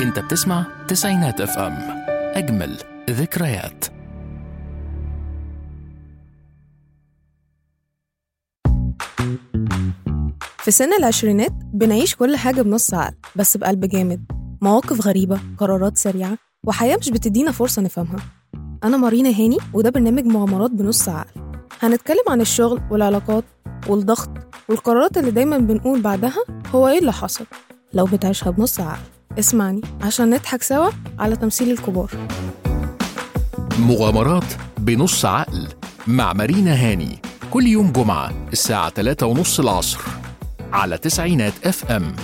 انت بتسمع تسعينات اف ام اجمل ذكريات في سن العشرينات بنعيش كل حاجة بنص عقل بس بقلب جامد مواقف غريبة قرارات سريعة وحياة مش بتدينا فرصة نفهمها أنا مارينا هاني وده برنامج مغامرات بنص عقل هنتكلم عن الشغل والعلاقات والضغط والقرارات اللي دايما بنقول بعدها هو إيه اللي حصل لو بتعيشها بنص عقل اسمعني عشان نضحك سوا على تمثيل الكبار مغامرات بنص عقل مع مارينا هاني كل يوم جمعة الساعة 3 ونص العصر على تسعينات اف ام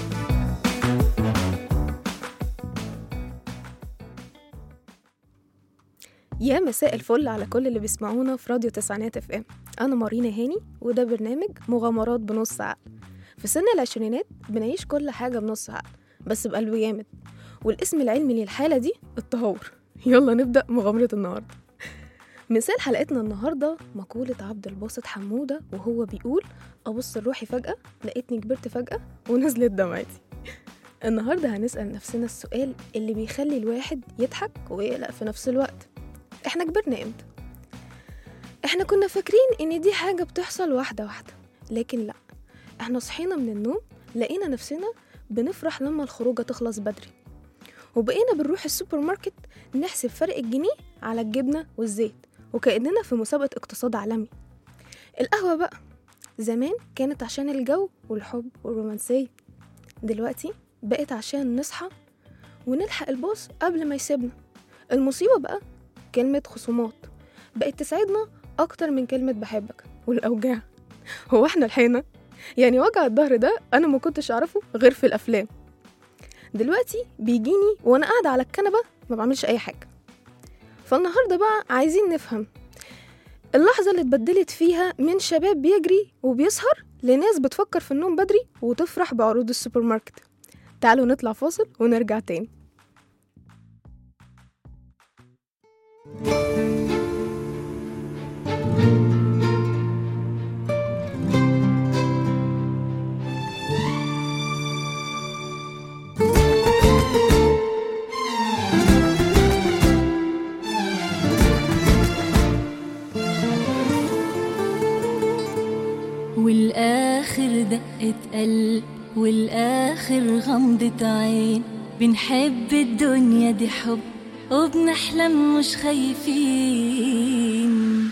يا مساء الفل على كل اللي بيسمعونا في راديو تسعينات اف ام انا مارينا هاني وده برنامج مغامرات بنص عقل في سن العشرينات بنعيش كل حاجه بنص عقل بس بقلب جامد والاسم العلمي للحاله دي التهور يلا نبدا مغامره النهارده مثال حلقتنا النهارده مقولة عبد الباسط حمودة وهو بيقول أبص لروحي فجأة لقيتني كبرت فجأة ونزلت دمعتي النهاردة هنسأل نفسنا السؤال اللي بيخلي الواحد يضحك ويقلق في نفس الوقت احنا كبرنا امتى احنا كنا فاكرين ان دي حاجة بتحصل واحدة واحدة لكن لا احنا صحينا من النوم لقينا نفسنا بنفرح لما الخروجة تخلص بدري وبقينا بنروح السوبر ماركت نحسب فرق الجنيه على الجبنة والزيت وكأننا في مسابقة اقتصاد عالمي القهوة بقى زمان كانت عشان الجو والحب والرومانسية دلوقتي بقت عشان نصحى ونلحق الباص قبل ما يسيبنا المصيبة بقى كلمة خصومات بقت تساعدنا أكتر من كلمة بحبك والأوجاع هو احنا لحقنا يعني وجع الظهر ده أنا ما كنتش أعرفه غير في الأفلام دلوقتي بيجيني وأنا قاعدة على الكنبة ما بعملش أي حاجة فالنهاردة بقى عايزين نفهم اللحظة اللي اتبدلت فيها من شباب بيجري وبيسهر لناس بتفكر في النوم بدري وتفرح بعروض السوبر ماركت تعالوا نطلع فاصل ونرجع تاني والآخر دقة قلب والآخر غمضة عين بنحب الدنيا دي حب وبنحلم مش خايفين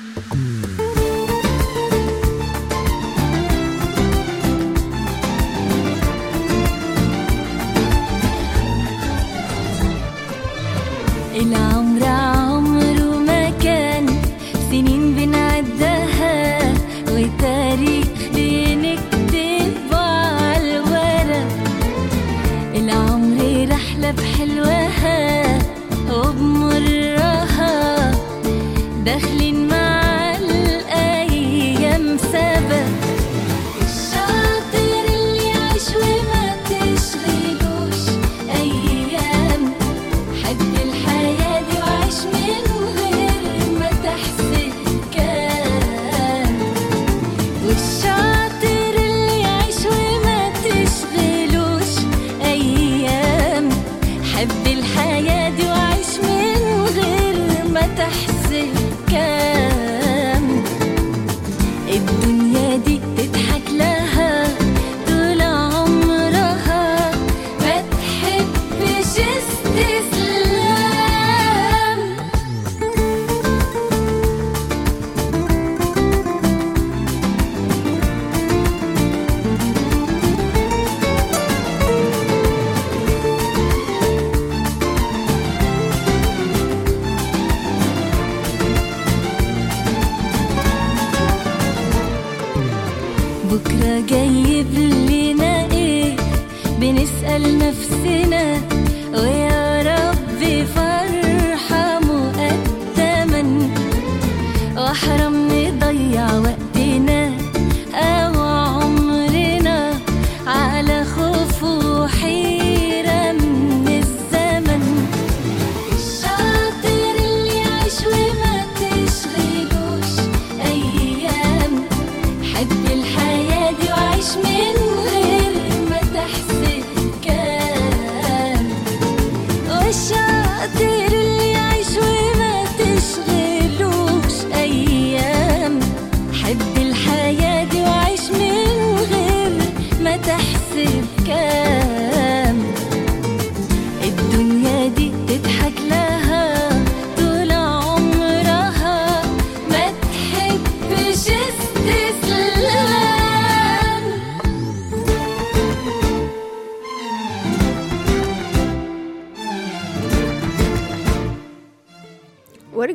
العمر عمره ما كان سنين بنعدها وتاريخ بنكتب على الورق العمر رحلة بحلوها وبمرها داخلين مع الأيام سبق الشاطر اللي يعيش وما تشغلوش أيام حب الحياة دي وعيش من غير ما تحسب كان والشاطر اللي يعيش وما تشغلوش أيام حب الحياة دي وعيش من غير ما تحسب كام الدنيا دي تضحك لها طول عمرها ما تحبش استسلام بكرة جايب لنا ايه بنسأل نفسنا ويا رب فرحة مقدما واحرم نضيع وقتنا او عمرنا على خوف وحيرة من الزمن الشاطر اللي يعيش وما تشغلوش أيام حب الحياة دي وعيش من غير ما تحسب كام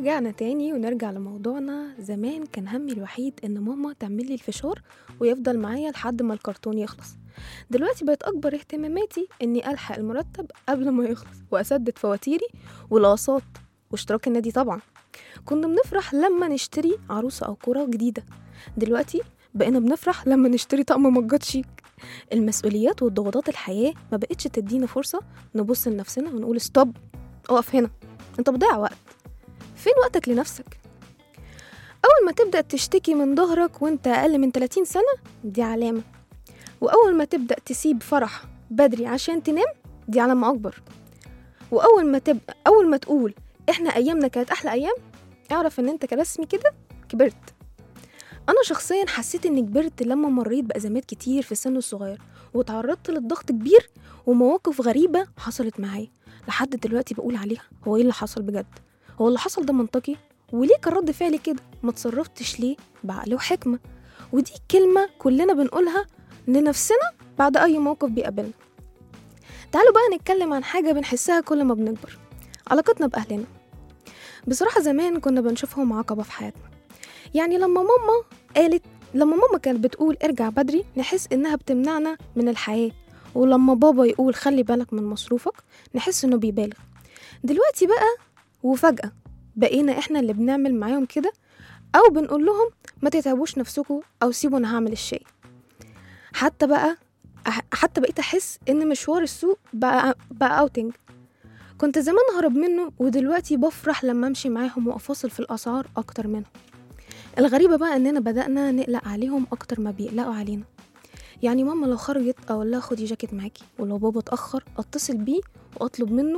ورجعنا تاني ونرجع لموضوعنا زمان كان همي الوحيد ان ماما تعمل لي الفشار ويفضل معايا لحد ما الكرتون يخلص دلوقتي بقت اكبر اهتماماتي اني الحق المرتب قبل ما يخلص واسدد فواتيري والاقساط واشتراك النادي طبعا كنا بنفرح لما نشتري عروسة او كرة جديدة دلوقتي بقينا بنفرح لما نشتري طقم مجات شيك المسؤوليات والضغوطات الحياة ما بقتش تدينا فرصة نبص لنفسنا ونقول ستوب اقف هنا انت بتضيع وقت فين وقتك لنفسك أول ما تبدأ تشتكي من ظهرك وانت أقل من 30 سنة دي علامة وأول ما تبدأ تسيب فرح بدري عشان تنام دي علامة أكبر وأول ما تبقى أول ما تقول إحنا أيامنا كانت أحلى أيام اعرف إن أنت كرسمي كده كبرت أنا شخصيا حسيت إني كبرت لما مريت بأزمات كتير في السن الصغير وتعرضت للضغط كبير ومواقف غريبة حصلت معايا لحد دلوقتي بقول عليها هو ايه اللي حصل بجد هو اللي حصل ده منطقي وليه كان رد فعلي كده ما تصرفتش ليه بعقل وحكمة ودي كلمة كلنا بنقولها لنفسنا بعد أي موقف بيقابلنا تعالوا بقى نتكلم عن حاجة بنحسها كل ما بنكبر علاقتنا بأهلنا بصراحة زمان كنا بنشوفهم عقبة في حياتنا يعني لما ماما قالت لما ماما كانت بتقول ارجع بدري نحس إنها بتمنعنا من الحياة ولما بابا يقول خلي بالك من مصروفك نحس إنه بيبالغ دلوقتي بقى وفجأة بقينا إحنا اللي بنعمل معاهم كده أو بنقول لهم ما تتعبوش نفسكم أو سيبوا أنا هعمل الشاي حتى بقى أح- حتى بقيت أحس إن مشوار السوق بقى بقى أوتنج كنت زمان هرب منه ودلوقتي بفرح لما أمشي معاهم وأفاصل في الأسعار أكتر منهم الغريبة بقى إننا بدأنا نقلق عليهم أكتر ما بيقلقوا علينا يعني ماما لو خرجت أقول لها خدي جاكيت معاكي ولو بابا اتأخر أتصل بيه وأطلب منه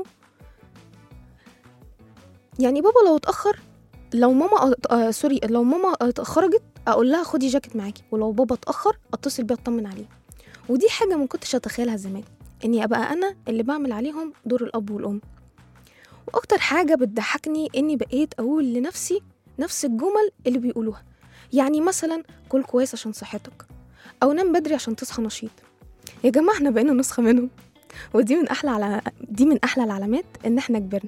يعني بابا لو اتأخر لو ماما أت- آه سوري لو ماما ات- خرجت اقول لها خدي جاكيت معاكي ولو بابا اتأخر اتصل بيه اطمن عليه ودي حاجة ما كنتش اتخيلها زمان اني ابقى انا اللي بعمل عليهم دور الاب والام واكتر حاجة بتضحكني اني بقيت اقول لنفسي نفس الجمل اللي بيقولوها يعني مثلا كل كويس عشان صحتك او نام بدري عشان تصحى نشيط يا جماعة احنا بقينا نسخة منهم ودي من احلى على دي من احلى العلامات ان احنا كبرنا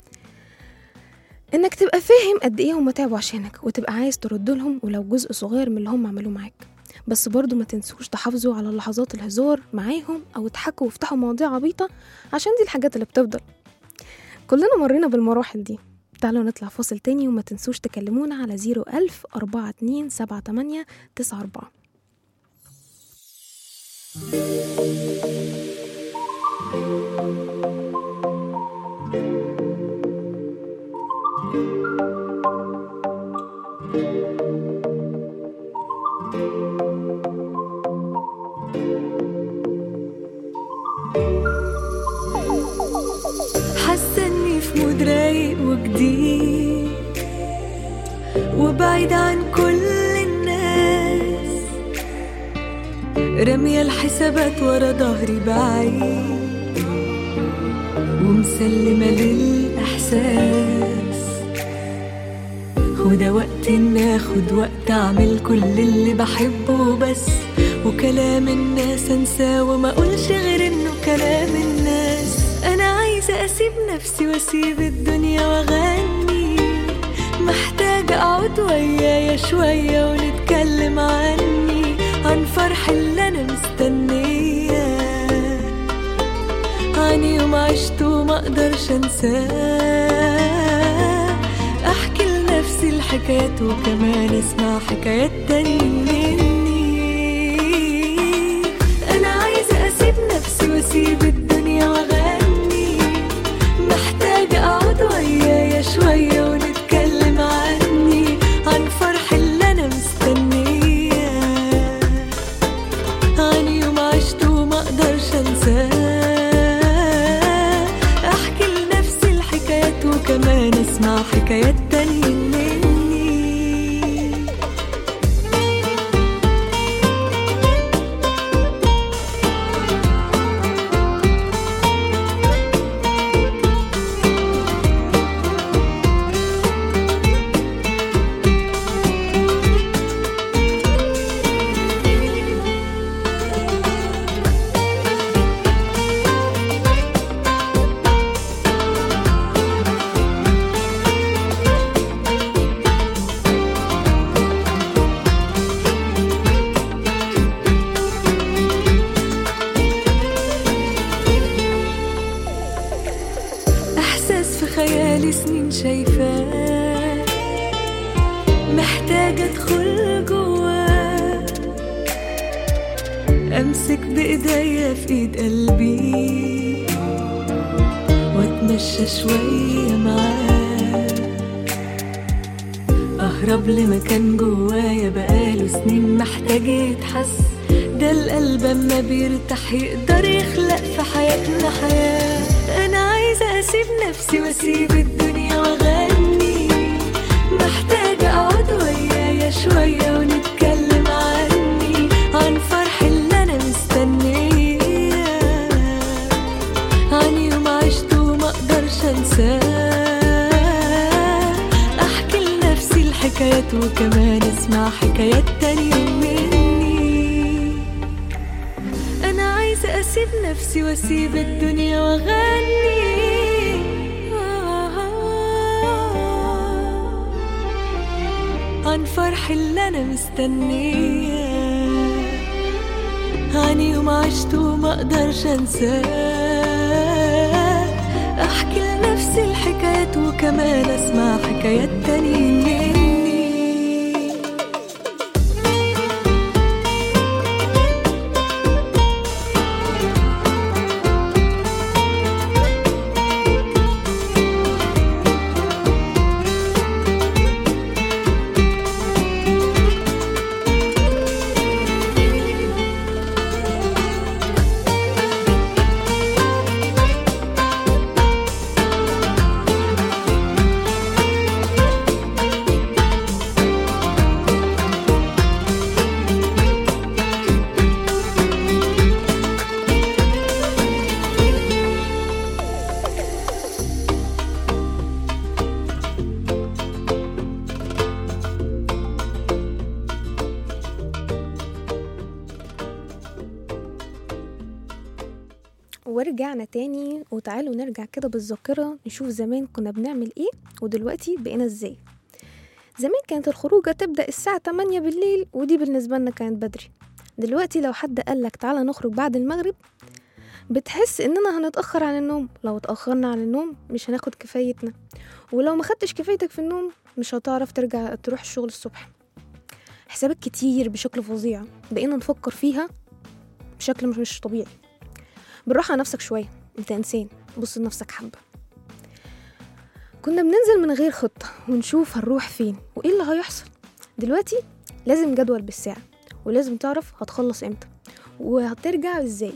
انك تبقى فاهم قد ايه هما تعبوا عشانك وتبقى عايز ترد لهم ولو جزء صغير من اللي هم عملوه معاك بس برضو ما تنسوش تحافظوا على لحظات الهزار معاهم او اضحكوا وافتحوا مواضيع عبيطة عشان دي الحاجات اللي بتفضل كلنا مرينا بالمراحل دي تعالوا نطلع فاصل تاني وما تنسوش تكلمونا على 01000 42 78 94 حاسه اني في مود رايق وجديد وبعيد عن كل الناس رامية الحسابات ورا ظهري بعيد ومسلمة للإحساس وده وقت إن آخد وقت أعمل كل اللي بحبه بس وكلام الناس أنساه وما أقولش غير إنه كلام الناس أنا عايزة أسيب نفسي وأسيب الدنيا وأغني محتاجة أقعد ويايا شوية ونتكلم عني عن فرح اللي أنا مستنياه عن يوم عشته وما اقدرش انساه احكي لنفسي الحكايات وكمان اسمع حكايات تاني مني انا عايزه اسيب نفسي واسيب الدنيا واغني محتاجه اقعد ويايا شويه ونتكلم عني عن فرح اللي انا مستنياه عن يوم عشته وما اقدرش انساه احكي لنفسي الحكايات وكمان اسمع حكايات تانية مني أمسك بإيديا في إيد قلبي وأتمشى شوية معاه أهرب لمكان جوايا بقاله سنين محتاج يتحس ده القلب أما بيرتاح يقدر يخلق في حياتنا حياة أنا عايزة أسيب نفسي وأسيب الدنيا وأغني محتاجة أقعد ويايا شوية ونتكلم عني عن فرح اللي أنا مستنياه عن يوم عشته وما أقدرش أنساه أحكي لنفسي الحكايات وكمان أسمع حكايات تانية مني أنا عايزة أسيب نفسي وأسيب الدنيا وأغني عن فرح اللي أنا مستنياه عن يوم عشته وما أقدرش أنساه أحكي لنفسي الحكايات وكمان أسمع حكايات تانية مني ورجعنا تاني وتعالوا نرجع كده بالذاكرة نشوف زمان كنا بنعمل ايه ودلوقتي بقينا ازاي زمان كانت الخروجة تبدأ الساعة 8 بالليل ودي بالنسبة لنا كانت بدري دلوقتي لو حد قالك تعالى نخرج بعد المغرب بتحس اننا هنتأخر عن النوم لو اتأخرنا عن النوم مش هناخد كفايتنا ولو ما خدتش كفايتك في النوم مش هتعرف ترجع تروح الشغل الصبح حسابات كتير بشكل فظيع بقينا نفكر فيها بشكل مش- مش طبيعي بالراحة على نفسك شوية انت انسان بص لنفسك حبة كنا بننزل من غير خطة ونشوف هنروح فين وايه اللي هيحصل دلوقتي لازم جدول بالساعة ولازم تعرف هتخلص امتى وهترجع ازاي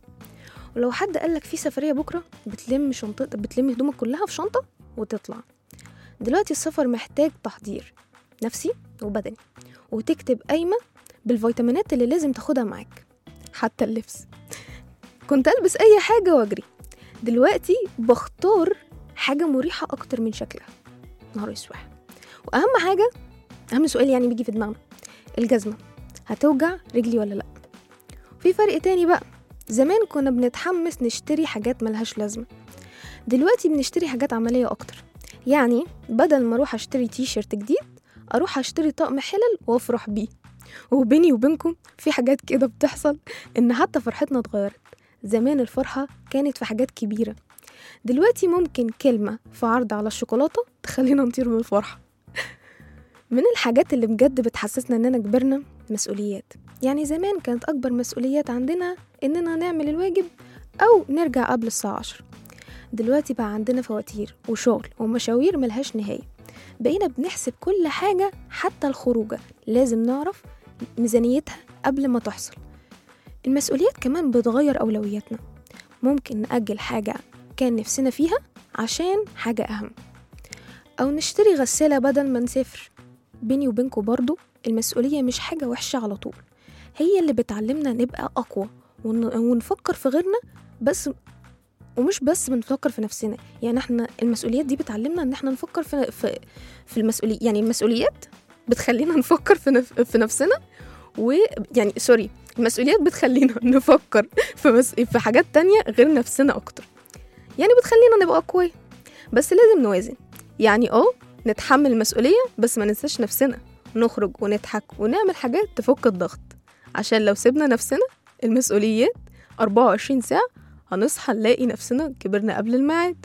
ولو حد قالك في سفرية بكرة بتلم شنطتك بتلم هدومك كلها في شنطة وتطلع دلوقتي السفر محتاج تحضير نفسي وبدني وتكتب قايمة بالفيتامينات اللي لازم تاخدها معاك حتى اللبس كنت ألبس أي حاجة وأجري دلوقتي بختار حاجة مريحة أكتر من شكلها نهار اسود وأهم حاجة أهم سؤال يعني بيجي في دماغنا الجزمة هتوجع رجلي ولا لأ في فرق تاني بقى زمان كنا بنتحمس نشتري حاجات ملهاش لازمة دلوقتي بنشتري حاجات عملية أكتر يعني بدل ما أروح أشتري تي شيرت جديد أروح أشتري طقم حلل وأفرح بيه وبيني وبينكم في حاجات كده بتحصل إن حتى فرحتنا اتغيرت زمان الفرحة كانت في حاجات كبيرة دلوقتي ممكن كلمة في عرض على الشوكولاتة تخلينا نطير من الفرحة من الحاجات اللي بجد بتحسسنا إننا كبرنا مسؤوليات يعني زمان كانت أكبر مسؤوليات عندنا إننا نعمل الواجب أو نرجع قبل الساعة عشر دلوقتي بقى عندنا فواتير وشغل ومشاوير ملهاش نهاية بقينا بنحسب كل حاجة حتى الخروجة لازم نعرف ميزانيتها قبل ما تحصل المسؤوليات كمان بتغير أولوياتنا ممكن نأجل حاجة كان نفسنا فيها عشان حاجة أهم أو نشتري غسالة بدل ما نسافر بيني وبينكم برضو المسؤولية مش حاجة وحشة على طول هي اللي بتعلمنا نبقى أقوى ون- ونفكر في غيرنا بس ومش بس بنفكر في نفسنا يعني احنا المسؤوليات دي بتعلمنا ان احنا نفكر في في, في المسؤولية يعني المسؤوليات بتخلينا نفكر في نف في نفسنا ويعني سوري المسؤوليات بتخلينا نفكر في مس... في حاجات تانية غير نفسنا اكتر يعني بتخلينا نبقى اقوياء بس لازم نوازن يعني اه نتحمل المسؤولية بس ما ننساش نفسنا نخرج ونضحك ونعمل حاجات تفك الضغط عشان لو سيبنا نفسنا المسؤوليات 24 ساعة هنصحى نلاقي نفسنا كبرنا قبل الميعاد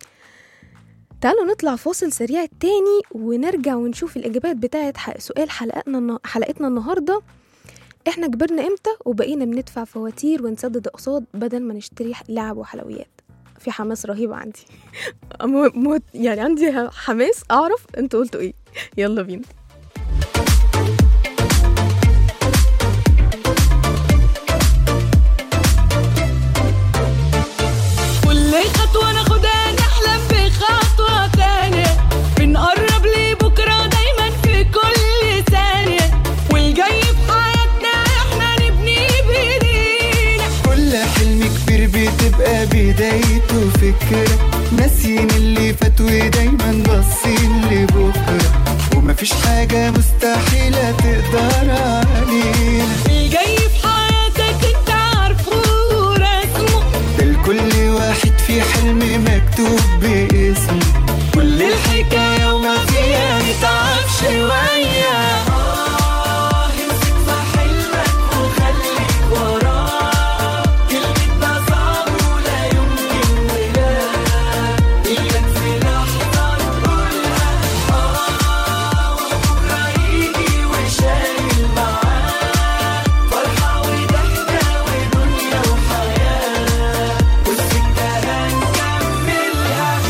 تعالوا نطلع فاصل سريع تاني ونرجع ونشوف الإجابات بتاعت ح- سؤال حلقتنا النا- حلقتنا النهاردة احنا كبرنا امتى وبقينا بندفع فواتير ونسدد اقساط بدل ما نشتري لعب وحلويات في حماس رهيب عندي مو- مو- يعني عندي حماس اعرف انتوا قلتوا ايه يلا بينا كل خطوة ناخدها نحلم بخطوة تانية بنقرب لبكرة دايما في كل ثانية والجاي في حياتنا احنا نبني بايدينا كل حلم كبير بتبقى بدايته فكرة ناسيين اللي فات ودايما باصين لبكرة ومفيش حاجة مستحيلة تقدر علينا الجاي في حياتك انت عارفه ورسمه ده لكل واحد في حلم مكتوب باسمه كل الحكاية وما فيها نتعب شوية آه، امسك في حلمك وخليك وراه كلمتنا صعب ولا يمكن ولا إياك في لحظة نقولها آه وبكرة يجي وشايل معاه فرحة وضحكة ودنيا وحياة والسكة هنكملها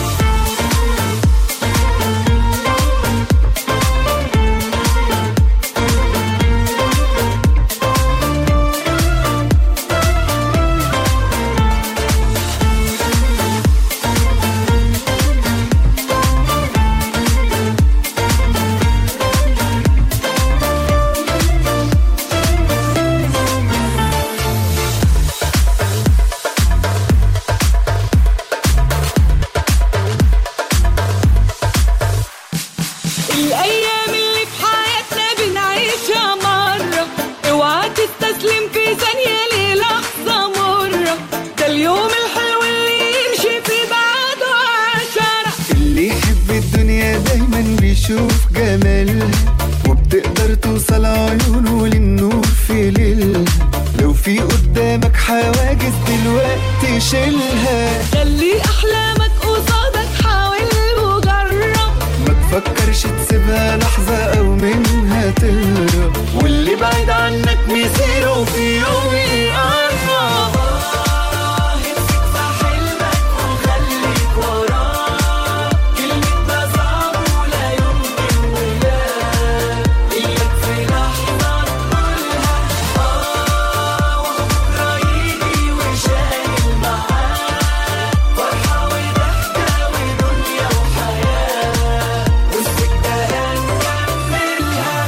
الأيام اللي في حياتنا بنعيشها مرة اوعى تستسلم في ثانية للحظة مرة ده اليوم الحلو اللي يمشي في بعده عشرة اللي يحب الدنيا دايما بيشوف جمالها وبتقدر توصل عيونه للنور في ليلها لو في قدامك حواجز دلوقتي شيلها خلي أحلامك قصادك حاول وجرب ما تفكرش تسيبها لحظة أو منها تهرب واللي بعيد عنك مصيره في يوم يقرب آه، امسك في حلمك وخليك وراه كلمة صعب ولا يمكن ولا إياك في لحظة تقولها آه وبكرة يجي وشايل معاه فرحة وضحكة ودنيا وحياة والسكة هنكملها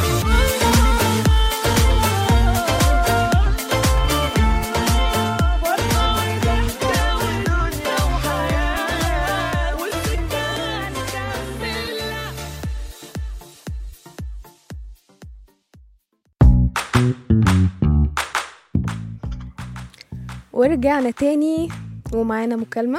ورجعنا تاني ومعانا مكالمة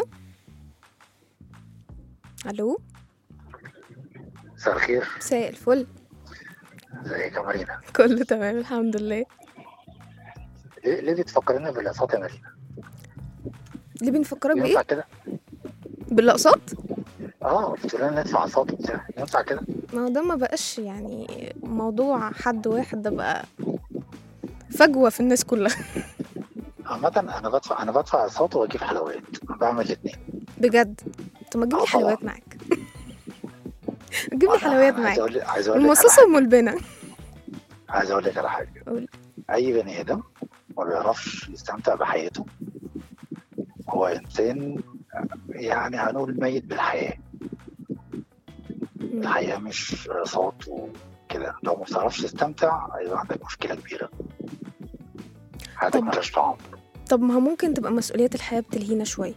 الو مساء الخير مساء الفل ازيك يا مارينا كله تمام الحمد لله ليه, ليه بتفكرنا بالاقساط يا مارينا اللي بنفكرك ينفع بايه كده بالاقساط اه بتقول لنا ندفع اقساط وبتاع ينفع كده ما هو ده ما بقاش يعني موضوع حد واحد ده بقى فجوة في الناس كلها عامة انا بدفع انا بدفع اقساط واجيب حلويات بعمل الاثنين بجد طب ما تجيب لي آه طبعا. حلويات معاك جيب لي حلويات عايز معاك اقول لك عايز اقول لك على المصاصة حاجة. ملبنة عايز اقول لك على حاجه قول. اي بني ادم ما بيعرفش يستمتع بحياته هو انسان يعني هنقول ميت بالحياه مم. الحياه مش صوت وكده لو ما بتعرفش تستمتع هيبقى عندك مشكله كبيره حياتك طب- ملهاش طعم طب ما هو ممكن تبقى مسؤوليات الحياة بتلهينا شوية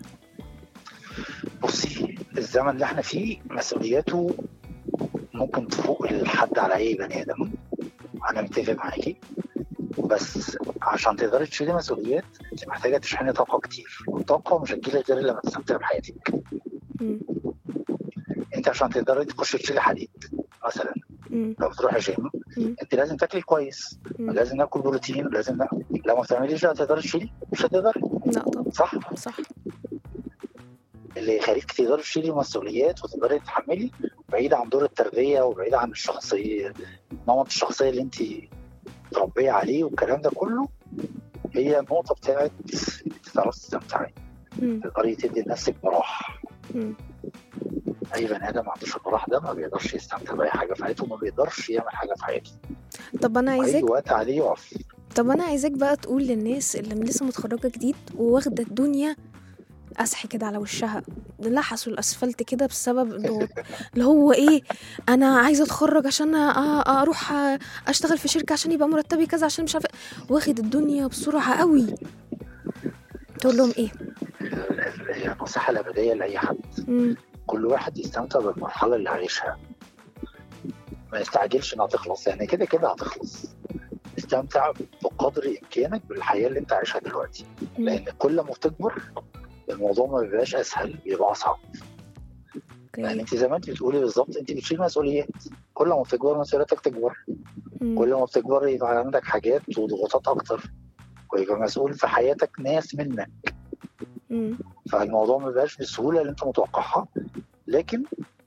بصي الزمن اللي احنا فيه مسؤولياته ممكن تفوق الحد على اي بني ادم انا متفق معاكي بس عشان تقدري تشيلي مسؤوليات انت محتاجه تشحني طاقه كتير والطاقه مش هتجيلك غير لما تستمتعي بحياتك مم. انت عشان تقدري تخشي تشيلي حديد مثلا مم. لو بتروحي جيم مم. انت لازم تاكلي كويس مم. لازم ناكل بروتين لازم ناكل لو ما بتعمليش ده هتقدري تشيلي مش هتقدري لا طبعا صح صح اللي يخليك تقدري تشيلي مسؤوليات وتقدري تتحملي بعيد عن دور التربيه وبعيد عن الشخصيه نمط الشخصيه اللي انت متربيه عليه والكلام ده كله هي النقطه بتاعت انت تعرفي تستمتعي مم. تقدري تدي لنفسك براح مم. اي بني ادم ما عندوش البراح ده ما بيقدرش يستمتع باي حاجه في حياته وما بيقدرش يعمل حاجه في حياته طب انا هيجي عايزاك وقت عليه يقف طب انا عايزاك بقى تقول للناس اللي لسه متخرجه جديد وواخده الدنيا اسح كده على وشها لحسوا الاسفلت كده بسبب الضغوط اللي هو ايه انا عايزه اتخرج عشان أ- أ- اروح اشتغل في شركه عشان يبقى مرتبي كذا عشان مش عارفه واخد الدنيا بسرعه قوي تقول لهم ايه هي النصيحه الابديه لاي حد مم. كل واحد يستمتع بالمرحله اللي عايشها ما يستعجلش انها تخلص يعني كده كده هتخلص استمتع بقدر امكانك بالحياه اللي انت عايشها دلوقتي لان كل ما بتكبر الموضوع ما بيبقاش اسهل بيبقى اصعب يعني اوكي انت زي ما انت بتقولي بالظبط انت بتشيل مسؤوليات كل ما بتكبر مسؤولياتك تكبر مم. كل ما بتكبر يبقى عندك حاجات وضغوطات اكتر ويبقى مسؤول في حياتك ناس منك مم. فالموضوع ما بيبقاش بالسهوله اللي انت متوقعها لكن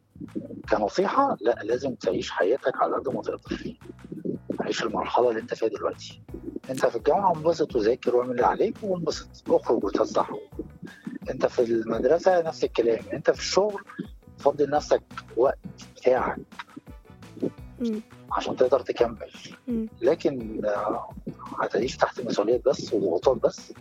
كنصيحه لا لازم تعيش حياتك على قد ما تقدر عيش المرحله اللي انت فيها دلوقتي انت في الجامعه انبسط وذاكر واعمل اللي عليك وانبسط اخرج وتفسح انت في المدرسه نفس الكلام انت في الشغل فضي لنفسك وقت بتاعك مم. عشان تقدر تكمل مم. لكن آه، هتعيش تحت مسؤوليات بس وضغوطات بس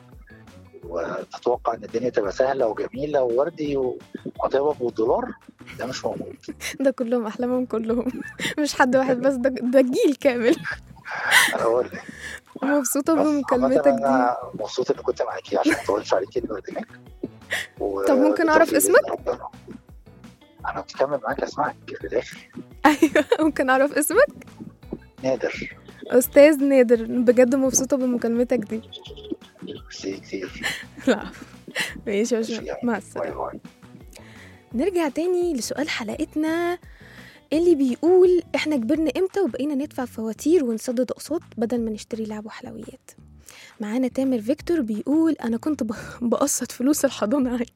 وتتوقع ان الدنيا تبقى سهله وجميله ووردي وهتقبض بالدولار ده مش موجود ده كلهم احلامهم كلهم مش حد واحد بس ده ده جيل كامل انا اقول لك مبسوطه بس بمكالمتك عامة دي انا مبسوط اني كنت معاكي عشان ما اطولش عليكي دلوقتي و... طب ممكن أعرف بالتوفيق اسمك؟ بإذن ربنا. انا بكمل معاك اسمعك للاخر ايوه ممكن اعرف اسمك نادر استاذ نادر بجد مبسوطه بمكالمتك دي ميرسي كتير لا ماشي يا ماشي باشا يعني. مع باي السلامه باي نرجع تاني لسؤال حلقتنا اللي بيقول احنا كبرنا امتى وبقينا ندفع فواتير ونسدد اقساط بدل ما نشتري لعب وحلويات معانا تامر فيكتور بيقول انا كنت ب- بقسط فلوس الحضانه عادي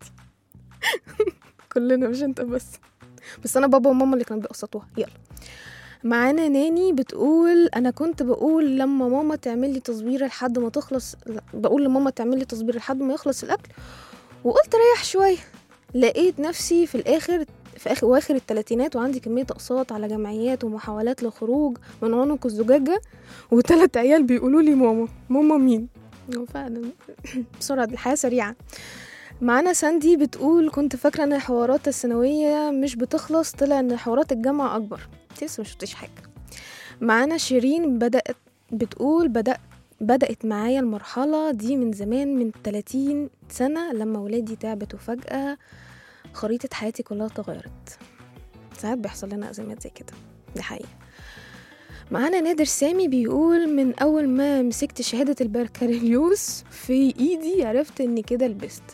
كلنا مش انت بس بس انا بابا وماما اللي كانوا بيقسطوها يلا معانا ناني بتقول انا كنت بقول لما ماما تعمل لي تصبيره لحد ما تخلص لا، بقول لماما تعمل لي تصبيره لحد ما يخلص الاكل وقلت ريح شويه لقيت نفسي في الاخر في اخر واخر الثلاثينات وعندي كميه اقساط على جمعيات ومحاولات للخروج من عنق الزجاجه وثلاث عيال بيقولوا لي ماما ماما مين هو فعلا بسرعه الحياه سريعه معانا ساندي بتقول كنت فاكره ان الحوارات الثانويه مش بتخلص طلع ان حوارات الجامعه اكبر انت لسه ما شفتيش حاجه معانا شيرين بدات بتقول بدات بدأت معايا المرحلة دي من زمان من 30 سنة لما ولادي تعبت وفجأة خريطة حياتي كلها اتغيرت ساعات بيحصل لنا أزمات زي كده دي حقيقة معانا نادر سامي بيقول من أول ما مسكت شهادة البكالوريوس في إيدي عرفت إني كده لبست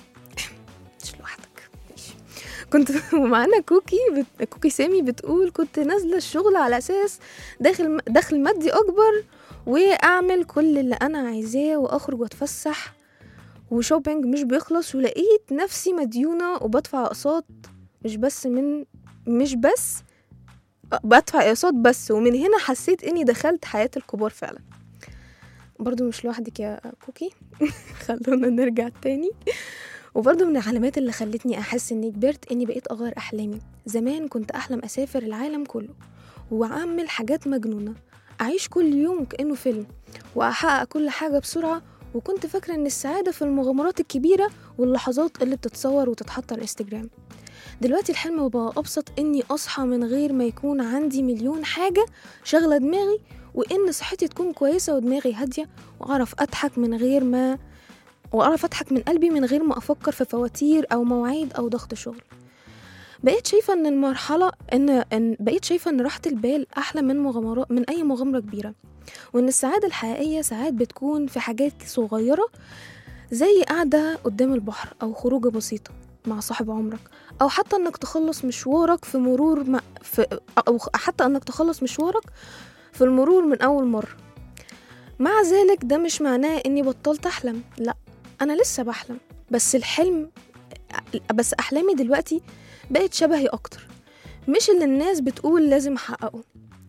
مش لوحدك ماشي كنت ومعانا كوكي بت... كوكي سامي بتقول كنت نازلة الشغل على أساس داخل دخل مادي أكبر واعمل كل اللي انا عايزاه واخرج واتفسح وشوبينج مش بيخلص ولقيت نفسي مديونة وبدفع اقساط مش بس من مش بس بدفع اقساط بس ومن هنا حسيت اني دخلت حياة الكبار فعلا برضو مش لوحدك يا كوكي خلونا نرجع تاني وبرضه من العلامات اللي خلتني احس اني كبرت اني بقيت اغير احلامي زمان كنت احلم اسافر العالم كله واعمل حاجات مجنونه أعيش كل يوم كأنه فيلم وأحقق كل حاجة بسرعة وكنت فاكرة إن السعادة في المغامرات الكبيرة واللحظات اللي بتتصور وتتحط على الانستجرام دلوقتي الحلم بقى أبسط إني أصحى من غير ما يكون عندي مليون حاجة شغلة دماغي وإن صحتي تكون كويسة ودماغي هادية وأعرف أضحك من غير ما وأعرف أضحك من قلبي من غير ما أفكر في فواتير أو مواعيد أو ضغط شغل بقيت شايفة إن المرحلة إن, إن بقيت شايفة إن راحة البال أحلى من مغامرات من أي مغامرة كبيرة وإن السعادة الحقيقية ساعات بتكون في حاجات صغيرة زي قعدة قدام البحر أو خروجة بسيطة مع صاحب عمرك أو حتى إنك تخلص مشوارك في مرور ما في أو حتى إنك تخلص مشوارك في المرور من أول مرة مع ذلك ده مش معناه إني بطلت أحلم لأ أنا لسه بحلم بس الحلم بس أحلامي دلوقتي بقت شبهي أكتر مش اللي الناس بتقول لازم أحققه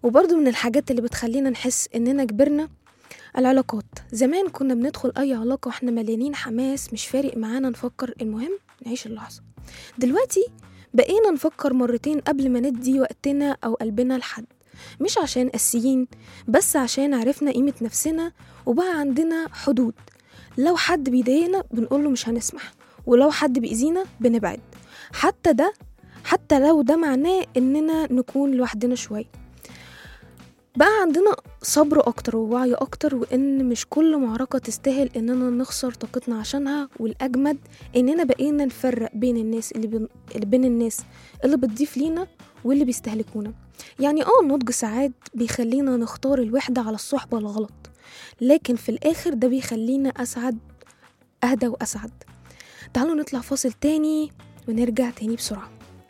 وبرضو من الحاجات اللي بتخلينا نحس إننا كبرنا العلاقات زمان كنا بندخل أي علاقة وإحنا مليانين حماس مش فارق معانا نفكر المهم نعيش اللحظة دلوقتي بقينا نفكر مرتين قبل ما ندي وقتنا أو قلبنا لحد مش عشان قاسيين بس عشان عرفنا قيمة نفسنا وبقى عندنا حدود لو حد بيضايقنا بنقوله مش هنسمح ولو حد بيأذينا بنبعد حتى ده حتى لو ده معناه إننا نكون لوحدنا شوية بقى عندنا صبر أكتر ووعي أكتر وإن مش كل معركة تستاهل إننا نخسر طاقتنا عشانها والأجمد إننا بقينا نفرق بين الناس اللي, بين... اللي بين الناس اللي بتضيف لينا واللي بيستهلكونا يعني اه النضج ساعات بيخلينا نختار الوحدة على الصحبة الغلط لكن في الآخر ده بيخلينا أسعد أهدى وأسعد تعالوا نطلع فاصل تاني ونرجع تاني بسرعة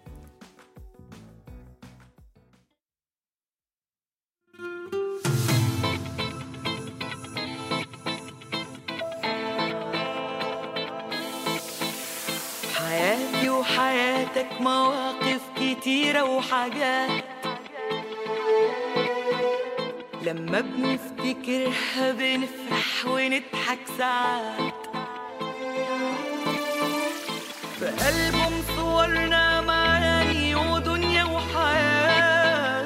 حياتي وحياتك مواقف كتيرة وحاجات لما بنفتكرها بنفرح ونضحك ساعات في ألبوم صورنا معاني ودنيا وحياة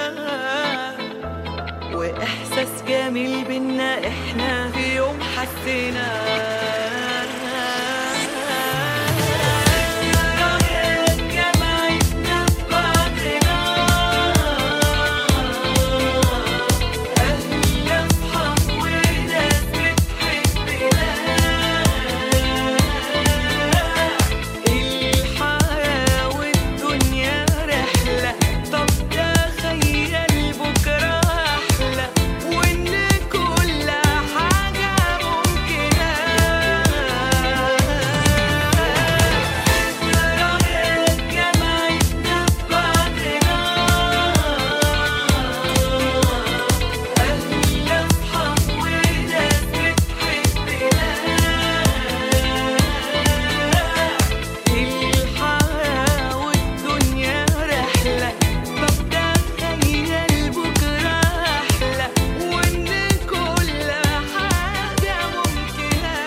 وإحساس جميل بينا إحنا في يوم الحياة والدنيا رحلة طب تخيل بكرة أحلى وإن كل حاجة ممكنة ذكريات جمعتنا ببعضنا أهل أصحاب وناس بتحبنا الحياة والدنيا رحلة طب تخيل بكرة أحلى وإن كل حاجة ممكنة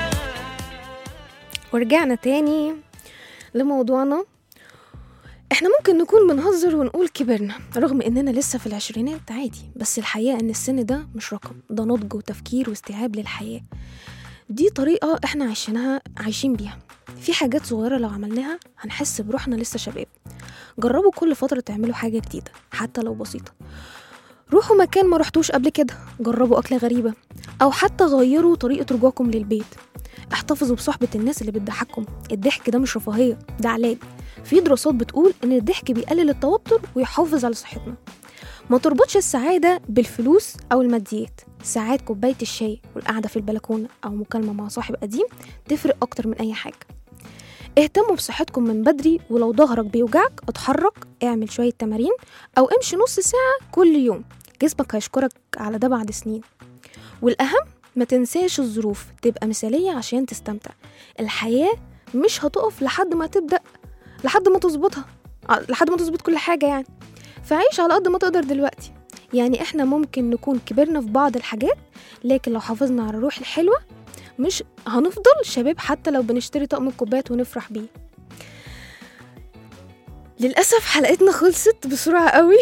ورجعنا تاني لموضوعنا احنا ممكن نكون بنهزر ونقول كبرنا رغم اننا لسه في العشرينات عادي بس الحقيقة ان السن ده مش رقم ده نضج وتفكير واستيعاب للحياة دي طريقة احنا عايشينها عايشين بيها في حاجات صغيرة لو عملناها هنحس بروحنا لسه شباب جربوا كل فترة تعملوا حاجة جديدة حتى لو بسيطة روحوا مكان ما رحتوش قبل كده جربوا أكلة غريبة أو حتى غيروا طريقة رجوعكم للبيت احتفظوا بصحبة الناس اللي بتضحككم الضحك ده مش رفاهية ده علاج في دراسات بتقول إن الضحك بيقلل التوتر ويحافظ على صحتنا ما تربطش السعادة بالفلوس أو الماديات ساعات كوباية الشاي والقعدة في البلكونة أو مكالمة مع صاحب قديم تفرق أكتر من أي حاجة اهتموا بصحتكم من بدري ولو ظهرك بيوجعك اتحرك اعمل شوية تمارين أو امشي نص ساعة كل يوم جسمك هيشكرك على ده بعد سنين والأهم ما تنساش الظروف تبقى مثالية عشان تستمتع الحياة مش هتقف لحد ما تبدأ لحد ما تظبطها ع- لحد ما تظبط كل حاجة يعني فعيش على قد ما تقدر دلوقتي يعني احنا ممكن نكون كبرنا في بعض الحاجات لكن لو حافظنا على الروح الحلوة مش هنفضل شباب حتى لو بنشتري طقم الكوبايات ونفرح بيه للأسف حلقتنا خلصت بسرعة قوي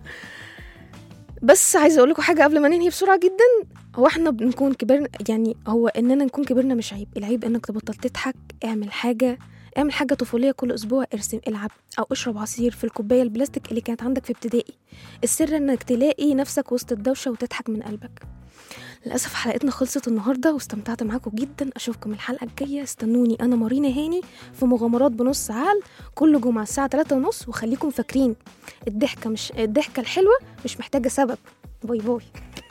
بس عايزة أقول لكم حاجة قبل ما ننهي بسرعة جدا هو احنا بنكون كبرنا يعني هو اننا نكون كبرنا مش عيب العيب انك تبطل تضحك اعمل حاجة اعمل حاجة طفولية كل أسبوع ارسم العب أو اشرب عصير في الكوباية البلاستيك اللي كانت عندك في ابتدائي السر انك تلاقي نفسك وسط الدوشة وتضحك من قلبك للأسف حلقتنا خلصت النهاردة واستمتعت معاكم جدا أشوفكم الحلقة الجاية استنوني أنا مارينا هاني في مغامرات بنص عال كل جمعة الساعة 3 ونص وخليكم فاكرين الضحكة مش الضحكة الحلوة مش محتاجة سبب باي باي